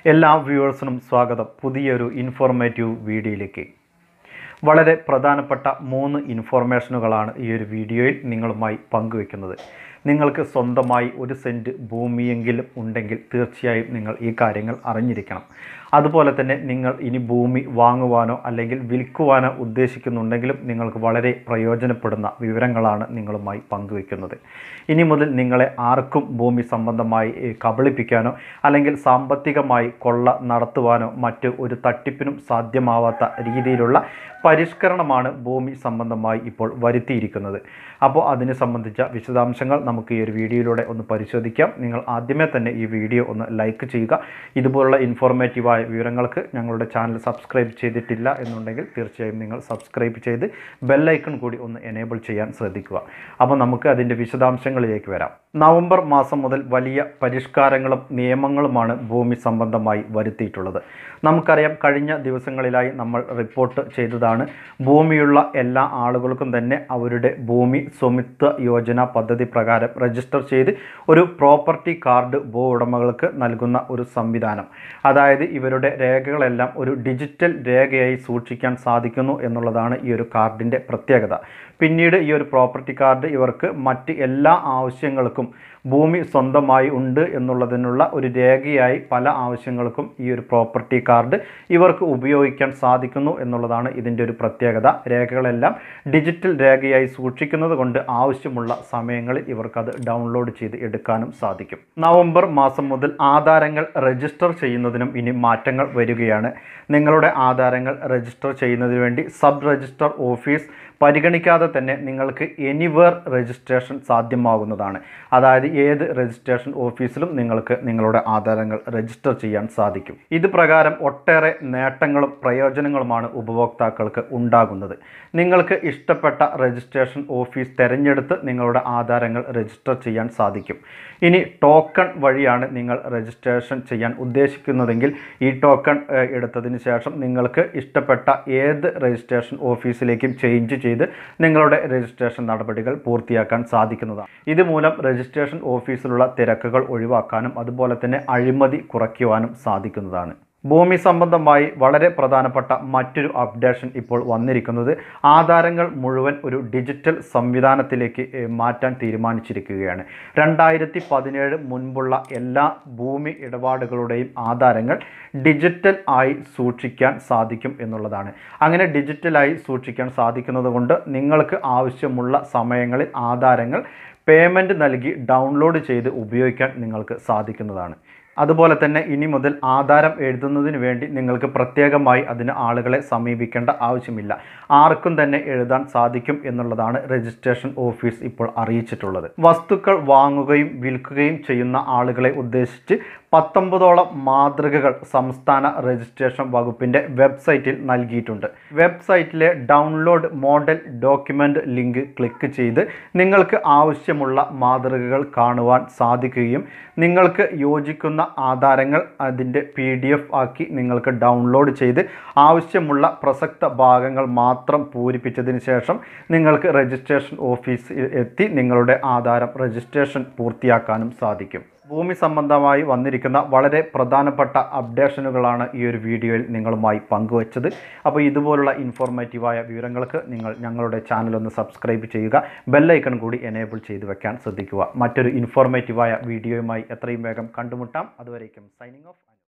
എല്ലാ വ്യൂവേഴ്സിനും സ്വാഗതം പുതിയൊരു ഇൻഫോർമേറ്റീവ് വീഡിയോയിലേക്ക് വളരെ പ്രധാനപ്പെട്ട മൂന്ന് ഇൻഫോർമേഷനുകളാണ് ഈ ഒരു വീഡിയോയിൽ നിങ്ങളുമായി പങ്കുവെക്കുന്നത് നിങ്ങൾക്ക് സ്വന്തമായി ഒരു സെൻറ്റ് ഭൂമിയെങ്കിലും ഉണ്ടെങ്കിൽ തീർച്ചയായും നിങ്ങൾ ഈ കാര്യങ്ങൾ അറിഞ്ഞിരിക്കണം അതുപോലെ തന്നെ നിങ്ങൾ ഇനി ഭൂമി വാങ്ങുവാനോ അല്ലെങ്കിൽ വിൽക്കുവാനോ ഉദ്ദേശിക്കുന്നുണ്ടെങ്കിലും നിങ്ങൾക്ക് വളരെ പ്രയോജനപ്പെടുന്ന വിവരങ്ങളാണ് നിങ്ങളുമായി പങ്കുവെക്കുന്നത് ഇനി മുതൽ നിങ്ങളെ ആർക്കും ഭൂമി സംബന്ധമായി ഏ, കബളിപ്പിക്കാനോ അല്ലെങ്കിൽ സാമ്പത്തികമായി കൊള്ള നടത്തുവാനോ മറ്റ് ഒരു തട്ടിപ്പിനും സാധ്യമാവാത്ത രീതിയിലുള്ള പരിഷ്കരണമാണ് ഭൂമി സംബന്ധമായി ഇപ്പോൾ വരുത്തിയിരിക്കുന്നത് അപ്പോൾ അതിനെ സംബന്ധിച്ച വിശദാംശങ്ങൾ നമുക്ക് ഈ ഒരു വീഡിയോയിലൂടെ ഒന്ന് പരിശോധിക്കാം നിങ്ങൾ ആദ്യമേ തന്നെ ഈ വീഡിയോ ഒന്ന് ലൈക്ക് ചെയ്യുക ഇതുപോലുള്ള ഇൻഫോർമേറ്റീവായ വിവരങ്ങൾക്ക് ഞങ്ങളുടെ ചാനൽ സബ്സ്ക്രൈബ് ചെയ്തിട്ടില്ല എന്നുണ്ടെങ്കിൽ തീർച്ചയായും നിങ്ങൾ സബ്സ്ക്രൈബ് ചെയ്ത് ബെല്ലൈക്കൺ കൂടി ഒന്ന് എനേബിൾ ചെയ്യാൻ ശ്രദ്ധിക്കുക അപ്പോൾ നമുക്ക് അതിൻ്റെ വിശദാംശങ്ങളിലേക്ക് വരാം നവംബർ മാസം മുതൽ വലിയ പരിഷ്കാരങ്ങളും നിയമങ്ങളുമാണ് ഭൂമി സംബന്ധമായി വരുത്തിയിട്ടുള്ളത് നമുക്കറിയാം കഴിഞ്ഞ ദിവസങ്ങളിലായി നമ്മൾ റിപ്പോർട്ട് ചെയ്തതാണ് ഭൂമിയുള്ള എല്ലാ ആളുകൾക്കും തന്നെ അവരുടെ ഭൂമി സ്വമിത്വ യോജന പദ്ധതി പ്രകാരം രജിസ്റ്റർ ചെയ്ത് ഒരു പ്രോപ്പർട്ടി കാർഡ് ഭൂ ഉടമകൾക്ക് നൽകുന്ന ഒരു സംവിധാനം അതായത് ഇവരുടെ രേഖകളെല്ലാം ഒരു ഡിജിറ്റൽ രേഖയായി സൂക്ഷിക്കാൻ സാധിക്കുന്നു എന്നുള്ളതാണ് ഈ ഒരു കാർഡിൻ്റെ പ്രത്യേകത പിന്നീട് ഈ ഒരു പ്രോപ്പർട്ടി കാർഡ് ഇവർക്ക് മറ്റ് എല്ലാ ആവശ്യങ്ങൾക്കും ഭൂമി സ്വന്തമായി ഉണ്ട് എന്നുള്ളതിനുള്ള ഒരു രേഖയായി പല ആവശ്യങ്ങൾക്കും ഈ ഒരു പ്രോപ്പർട്ടി കാർഡ് ഇവർക്ക് ഉപയോഗിക്കാൻ സാധിക്കുന്നു എന്നുള്ളതാണ് ഇതിൻ്റെ ഒരു പ്രത്യേകത രേഖകളെല്ലാം ഡിജിറ്റൽ രേഖയായി സൂക്ഷിക്കുന്നത് കൊണ്ട് ആവശ്യമുള്ള സമയങ്ങളിൽ ഇവർക്കത് ഡൗൺലോഡ് ചെയ്ത് എടുക്കാനും സാധിക്കും നവംബർ മാസം മുതൽ ആധാരങ്ങൾ രജിസ്റ്റർ ചെയ്യുന്നതിനും ഇനി മാറ്റങ്ങൾ വരികയാണ് നിങ്ങളുടെ ആധാരങ്ങൾ രജിസ്റ്റർ ചെയ്യുന്നതിന് വേണ്ടി സബ് രജിസ്റ്റർ ഓഫീസ് പരിഗണിക്കാതെ തന്നെ നിങ്ങൾക്ക് എനിവേർ രജിസ്ട്രേഷൻ സാധ്യമാകുന്നതാണ് അതായത് ഏത് രജിസ്ട്രേഷൻ ഓഫീസിലും നിങ്ങൾക്ക് നിങ്ങളുടെ ആധാരങ്ങൾ രജിസ്റ്റർ ചെയ്യാൻ സാധിക്കും ഇത് പ്രകാരം ഒട്ടേറെ നേട്ടങ്ങളും പ്രയോജനങ്ങളുമാണ് ഉപഭോക്താക്കൾക്ക് ഉണ്ടാകുന്നത് നിങ്ങൾക്ക് ഇഷ്ടപ്പെട്ട രജിസ്ട്രേഷൻ ഓഫീസ് തിരഞ്ഞെടുത്ത് നിങ്ങളുടെ ആധാരങ്ങൾ രജിസ്റ്റർ ചെയ്യാൻ സാധിക്കും ഇനി ടോക്കൺ വഴിയാണ് നിങ്ങൾ രജിസ്ട്രേഷൻ ചെയ്യാൻ ഉദ്ദേശിക്കുന്നതെങ്കിൽ ഈ ടോക്കൺ ഏഹ്, എടുത്തതിന് ശേഷം നിങ്ങൾക്ക് ഇഷ്ടപ്പെട്ട ഏത് രജിസ്ട്രേഷൻ ഓഫീസിലേക്കും ചേഞ്ച് ചെയ്ത് നിങ്ങളുടെ രജിസ്ട്രേഷൻ നടപടികൾ പൂർത്തിയാക്കാൻ സാധിക്കുന്നതാണ് ഇതുമൂലം രജിസ്ട്രേഷൻ ഓഫീസിലുള്ള തിരക്കുകൾ ഒഴിവാക്കാനും അതുപോലെ തന്നെ അഴിമതി കുറയ്ക്കുവാനും സാധിക്കുന്നതാണ് ഭൂമി സംബന്ധമായി വളരെ പ്രധാനപ്പെട്ട മറ്റൊരു അപ്ഡേഷൻ ഇപ്പോൾ വന്നിരിക്കുന്നത് ആധാരങ്ങൾ മുഴുവൻ ഒരു ഡിജിറ്റൽ സംവിധാനത്തിലേക്ക് ഏഹ്, മാറ്റാൻ തീരുമാനിച്ചിരിക്കുകയാണ് രണ്ടായിരത്തി പതിനേഴ് മുൻപുള്ള എല്ലാ ഭൂമി ഇടപാടുകളുടെയും ആധാരങ്ങൾ ഡിജിറ്റൽ ആയി സൂക്ഷിക്കാൻ സാധിക്കും എന്നുള്ളതാണ് അങ്ങനെ ഡിജിറ്റലായി സൂക്ഷിക്കാൻ സാധിക്കുന്നത് കൊണ്ട് നിങ്ങൾക്ക് ആവശ്യമുള്ള സമയങ്ങളിൽ ആധാരങ്ങൾ പേയ്മെൻറ്റ് നൽകി ഡൗൺലോഡ് ചെയ്ത് ഉപയോഗിക്കാൻ നിങ്ങൾക്ക് സാധിക്കുന്നതാണ് അതുപോലെ തന്നെ ഇനി മുതൽ ആധാരം എഴുതുന്നതിന് വേണ്ടി നിങ്ങൾക്ക് പ്രത്യേകമായി അതിന് ആളുകളെ സമീപിക്കേണ്ട ആവശ്യമില്ല ആർക്കും തന്നെ എഴുതാൻ സാധിക്കും എന്നുള്ളതാണ് രജിസ്ട്രേഷൻ ഓഫീസ് ഇപ്പോൾ അറിയിച്ചിട്ടുള്ളത് വസ്തുക്കൾ വാങ്ങുകയും വിൽക്കുകയും ചെയ്യുന്ന ആളുകളെ ഉദ്ദേശിച്ച് പത്തൊമ്പതോളം മാതൃകകൾ സംസ്ഥാന രജിസ്ട്രേഷൻ വകുപ്പിൻ്റെ വെബ്സൈറ്റിൽ നൽകിയിട്ടുണ്ട് വെബ്സൈറ്റിലെ download model document link click ചെയ്ത് നിങ്ങൾക്ക് ആവശ്യമുള്ള മാതൃകകൾ കാണുവാൻ സാധിക്കുകയും നിങ്ങൾക്ക് യോജിക്കുന്ന ആധാരങ്ങൾ അതിൻ്റെ പി ഡി എഫ് ആക്കി നിങ്ങൾക്ക് ഡൗൺലോഡ് ചെയ്ത് ആവശ്യമുള്ള പ്രസക്ത ഭാഗങ്ങൾ മാത്രം പൂരിപ്പിച്ചതിന് ശേഷം നിങ്ങൾക്ക് രജിസ്ട്രേഷൻ ഓഫീസിൽ എത്തി നിങ്ങളുടെ ആധാരം രജിസ്ട്രേഷൻ പൂർത്തിയാക്കാനും സാധിക്കും ഭൂമി സംബന്ധമായി വന്നിരിക്കുന്ന വളരെ പ്രധാനപ്പെട്ട അപ്ഡേഷനുകളാണ് ഈ ഒരു വീഡിയോയിൽ നിങ്ങളുമായി പങ്കുവച്ചത് അപ്പോൾ ഇതുപോലുള്ള ഇൻഫോർമേറ്റീവായ വിവരങ്ങൾക്ക് നിങ്ങൾ ഞങ്ങളുടെ ചാനൽ ഒന്ന് സബ്സ്ക്രൈബ് ചെയ്യുക ബെല്ലൈക്കൺ കൂടി എനേബിൾ ചെയ്ത് വെക്കാൻ ശ്രദ്ധിക്കുക മറ്റൊരു ഇൻഫോർമേറ്റീവായ വീഡിയോയുമായി എത്രയും വേഗം കണ്ടുമുട്ടാം അതുവരേക്കും സൈനിങ് ഓഫ്